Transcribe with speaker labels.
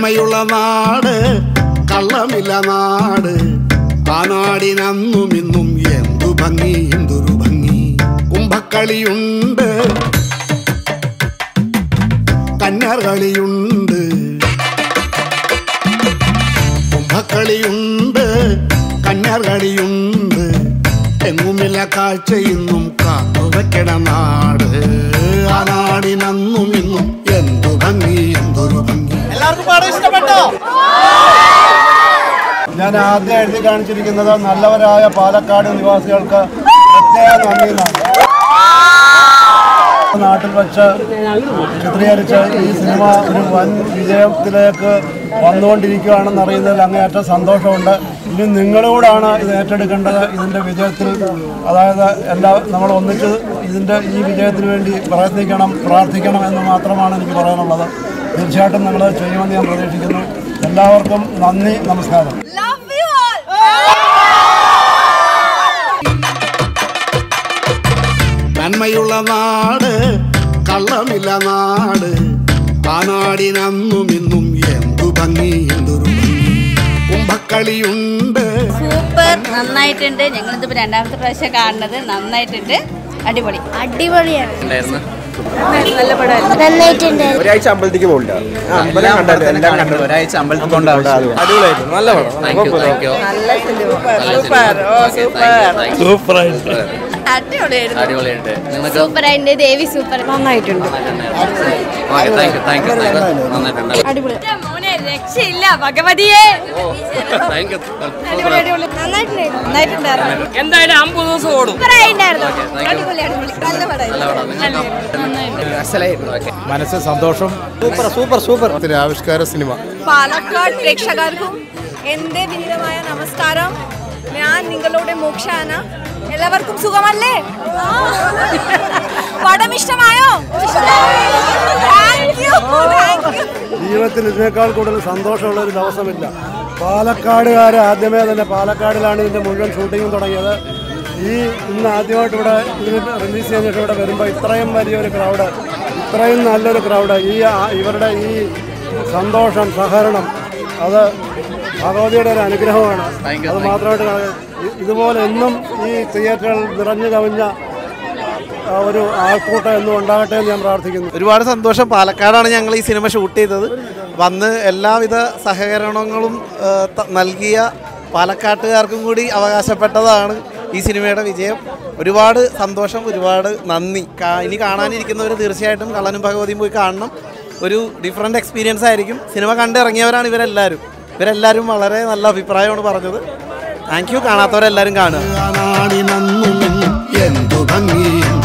Speaker 1: നന്മയുള്ള നാട് കള്ളമില്ല നാട് ആ നാടിനന്നും ഇന്നും എന്തു ഭംഗി എന്തൊരു ഭംഗി കുംഭക്കളിയുണ്ട് കന്യാർകളിയുണ്ട് കുംഭക്കളിയുണ്ട് കന്യാർകളിയുണ്ട് എങ്ങുമില്ല കാഴ്ച ഇന്നും കാത്തുവെക്കണ നാട് ആ നാടിനന്നും ഇന്നും എന്തു ഭംഗി എന്തൊരു ഭംഗി
Speaker 2: എല്ലാവർക്കും പാഠം ഇഷ്ടപ്പെട്ടോ
Speaker 3: ഞാൻ ആദ്യം എഴുതി കാണിച്ചിരിക്കുന്നത് നല്ലവരായ പാലക്കാട് നിവാസികൾക്ക് പ്രത്യേക നന്ദി എന്നാണ് നാട്ടിൽ വെച്ച് ചിത്രീകരിച്ച ഈ സിനിമ ഒരു വൻ വിജയത്തിലേക്ക് വന്നുകൊണ്ടിരിക്കുകയാണെന്ന് അറിയുന്നതിൽ അങ്ങേയറ്റം സന്തോഷമുണ്ട് ഇനി നിങ്ങളോടാണ് ഇത് ഏറ്റെടുക്കേണ്ടത് ഇതിൻ്റെ വിജയത്തിൽ അതായത് എല്ലാ നമ്മൾ ഒന്നിച്ച് ഇതിൻ്റെ ഈ വിജയത്തിന് വേണ്ടി പ്രയത്നിക്കണം പ്രാർത്ഥിക്കണം എന്ന് മാത്രമാണ് എനിക്ക് പറയാനുള്ളത് തീർച്ചയായിട്ടും നിങ്ങൾ ചെയ്യുമെന്ന് ഞാൻ പ്രതീക്ഷിക്കുന്നു എല്ലാവർക്കും നന്ദി നമസ്കാരം
Speaker 4: Love you all!
Speaker 1: നന്മയുള്ള നാട് കള്ളമില്ല നാട് ആ നാടിനന്നും ഇന്നും എന്തു ഭംഗി എന്തൊരു ഭംഗി കുംഭക്കളിയുണ്ട്
Speaker 5: സൂപ്പർ നന്നായിട്ടുണ്ട് ഞങ്ങൾ ഇതിപ്പോ രണ്ടാമത്തെ പ്രാവശ്യം കാണുന്നത് നന്നായിട്ടുണ്ട് അടിപൊളി
Speaker 4: അടിപൊളിയാണ്
Speaker 6: ഉണ്ടായിരുന്നു
Speaker 5: നല്ല പടമായിരുന്നു
Speaker 4: നന്നായിട്ടുണ്ട്
Speaker 2: ഒരാഴ്ച അമ്പലത്തേക്ക് പോകില്ല അമ്പലം കണ്ടല്ലോ എല്ലാം കണ്ടു
Speaker 6: ഒരാഴ്ച അമ്പലത്തിൽ കൊണ്ട് ആവശ്യം
Speaker 2: അടിപൊളിയായിരുന്നു നല്ല പടം
Speaker 6: thank you thank you
Speaker 5: super oh super അടിപൊളിയായിരുന്നു
Speaker 6: അടിപൊളിയുണ്ട് നിങ്ങൾക്ക്
Speaker 5: സൂപ്പർ ആയിട്ട് ദേവി സൂപ്പർ നന്നായിട്ടുണ്ട്
Speaker 6: okay thank you thank you thank you നന്നായിട്ടുണ്ട്
Speaker 5: അടിപൊളി മോനെ രക്ഷയില്ല ഭഗവതിയെ
Speaker 6: താങ്ക് യു
Speaker 5: നന്നായിട്ടുണ്ടായിരുന്നു
Speaker 7: എന്തായാലും അമ്പത് ദിവസം ഓടും
Speaker 5: സൂപ്പർ ആയിട്ടുണ്ടായിരുന്നു
Speaker 6: താങ്ക് യു
Speaker 5: അടിപൊളി അടിപൊളി നല്ല പടമായിരുന്നു നന്നായിട്ട്
Speaker 3: മനസ്സ് സന്തോഷം
Speaker 2: സൂപ്പർ സൂപ്പർ സൂപ്പർ
Speaker 3: ആവിഷ്കാര സിനിമ
Speaker 4: പാലക്കാട് പ്രേക്ഷകർക്കും എൻ്റെ വിനീതമായ നമസ്കാരം ഞാൻ നിങ്ങളുടെ മോക്ഷാന എല്ലാവർക്കും സുഖമല്ലേ പടം ഇഷ്ടമായോ താങ്ക് യു താങ്ക് യു
Speaker 3: ജീവിതത്തിൽ ഇതിനേക്കാൾ കൂടുതൽ സന്തോഷമുള്ള ഒരു ദിവസമില്ല പാലക്കാടുകാർ ആദ്യമേ തന്നെ പാലക്കാടിലാണ് ഇതിൻ്റെ മുഴുവൻ ഷൂട്ടിങ്ങും തുടങ്ങിയത് ഈ ഇന്ന് ആദ്യമായിട്ട് ഇവിടെ ഇതിന് റിലീസ് ചെയ്ത ശേഷം ഇവിടെ വരുമ്പോൾ ഇത്രയും വലിയൊരു ക്രൗഡ് ഇത്രയും നല്ലൊരു ക്രൗഡ് ഈ ആ- ഇവരുടെ ഈ സന്തോഷം സഹകരണം അത് ഭഗവതിയുടെ ഒരു അനുഗ്രഹമാണ് അത് മാത്രമായിട്ട് കാണുക. ഇ- ഇതുപോലെ എന്നും ഈ തിയേറ്ററുകൾ നിറഞ്ഞു കവിഞ്ഞ ആ, ഒരു ആൾക്കൂട്ടം എന്നും ഉണ്ടാകട്ടെ എന്ന് ഞാൻ പ്രാർത്ഥിക്കുന്നു
Speaker 2: ഒരുപാട് സന്തോഷം പാലക്കാടാണ് ഞങ്ങൾ ഈ സിനിമ ഷൂട്ട് ചെയ്തത് വന്ന് എല്ലാവിധ സഹകരണങ്ങളും ആ, ത- നൽകിയ പാലക്കാട്ടുകാർക്കും കൂടി അവകാശപ്പെട്ടതാണ് ഈ സിനിമയുടെ വിജയം ഒരുപാട് സന്തോഷം ഒരുപാട് നന്ദി കാ- ഇനി കാണാനിരിക്കുന്നവർ തീർച്ചയായിട്ടും കള്ളനും ഭഗവതിയും പോയി കാണണം ഒരു ഡിഫറെൻ്റ് എക്സ്പീരിയൻസ് ആയിരിക്കും സിനിമ കണ്ടിറങ്ങിയവരാണ് ഇവരെല്ലാവരും ഇവരെല്ലാവരും വളരെ നല്ല അഭിപ്രായമാണ് പറഞ്ഞത് താങ്ക് യു കാണാത്തവരെല്ലാവരും കാണുക
Speaker 1: ആ നാടിനന്നും ഇന്നും എന്തു ഭംഗി